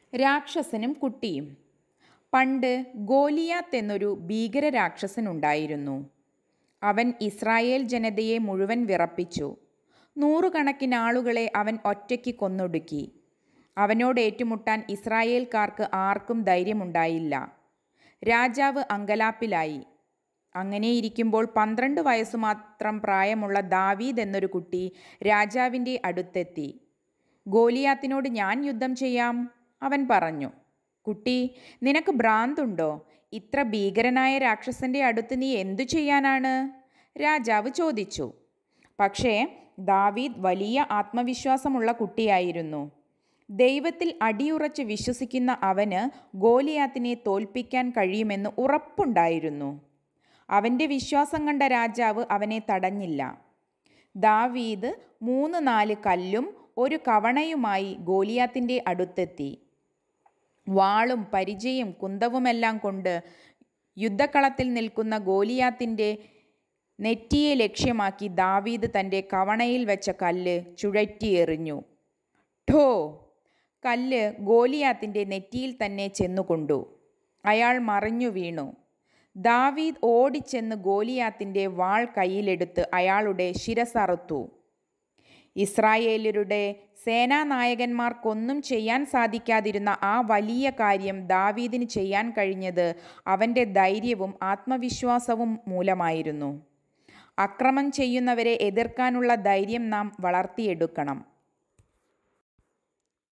രാക്ഷസനും കുട്ടിയും പണ്ട് ഗോലിയാത്ത് എന്നൊരു ഭീകര രാക്ഷസനുണ്ടായിരുന്നു അവൻ ഇസ്രായേൽ ജനതയെ മുഴുവൻ വിറപ്പിച്ചു നൂറുകണക്കിന് ആളുകളെ അവൻ ഒറ്റയ്ക്ക് കൊന്നൊടുക്കി അവനോട് ഏറ്റുമുട്ടാൻ ഇസ്രായേൽക്കാർക്ക് ആർക്കും ധൈര്യമുണ്ടായില്ല രാജാവ് അങ്കലാപ്പിലായി അങ്ങനെയിരിക്കുമ്പോൾ പന്ത്രണ്ട് വയസ്സു മാത്രം പ്രായമുള്ള ദാവീദ് എന്നൊരു കുട്ടി രാജാവിൻ്റെ അടുത്തെത്തി ഗോലിയാത്തിനോട് ഞാൻ യുദ്ധം ചെയ്യാം അവൻ പറഞ്ഞു കുട്ടി നിനക്ക് ഭ്രാന്തുണ്ടോ ഇത്ര ഭീകരനായ രാക്ഷസന്റെ അടുത്ത് നീ എന്തു ചെയ്യാനാണ് രാജാവ് ചോദിച്ചു പക്ഷേ ദാവീദ് വലിയ ആത്മവിശ്വാസമുള്ള കുട്ടിയായിരുന്നു ദൈവത്തിൽ അടിയുറച്ച് വിശ്വസിക്കുന്ന അവന് ഗോലിയാത്തിനെ തോൽപ്പിക്കാൻ കഴിയുമെന്ന് ഉറപ്പുണ്ടായിരുന്നു അവൻ്റെ വിശ്വാസം കണ്ട രാജാവ് അവനെ തടഞ്ഞില്ല ദാവീദ് മൂന്ന് നാല് കല്ലും ഒരു കവണയുമായി ഗോലിയാത്തിൻ്റെ അടുത്തെത്തി വാളും പരിചയും കുന്തവുമെല്ലാം കൊണ്ട് യുദ്ധക്കളത്തിൽ നിൽക്കുന്ന ഗോലിയാത്തിൻ്റെ നെറ്റിയെ ലക്ഷ്യമാക്കി ദാവീദ് തൻ്റെ കവണയിൽ വെച്ച കല്ല് ചുഴറ്റിയെറിഞ്ഞു ഠോ കല്ല് ഗോലിയാത്തിൻ്റെ നെറ്റിയിൽ തന്നെ ചെന്നുകൊണ്ടു അയാൾ മറിഞ്ഞു വീണു ദാവീദ് ഓടിച്ചെന്ന് ഗോലിയാത്തിൻ്റെ വാൾ കയ്യിലെടുത്ത് അയാളുടെ ശിരസറുത്തു ഇസ്രായേലരുടെ സേനാനായകന്മാർക്കൊന്നും ചെയ്യാൻ സാധിക്കാതിരുന്ന ആ വലിയ കാര്യം ദാവീദിന് ചെയ്യാൻ കഴിഞ്ഞത് അവൻ്റെ ധൈര്യവും ആത്മവിശ്വാസവും മൂലമായിരുന്നു അക്രമം ചെയ്യുന്നവരെ എതിർക്കാനുള്ള ധൈര്യം നാം വളർത്തിയെടുക്കണം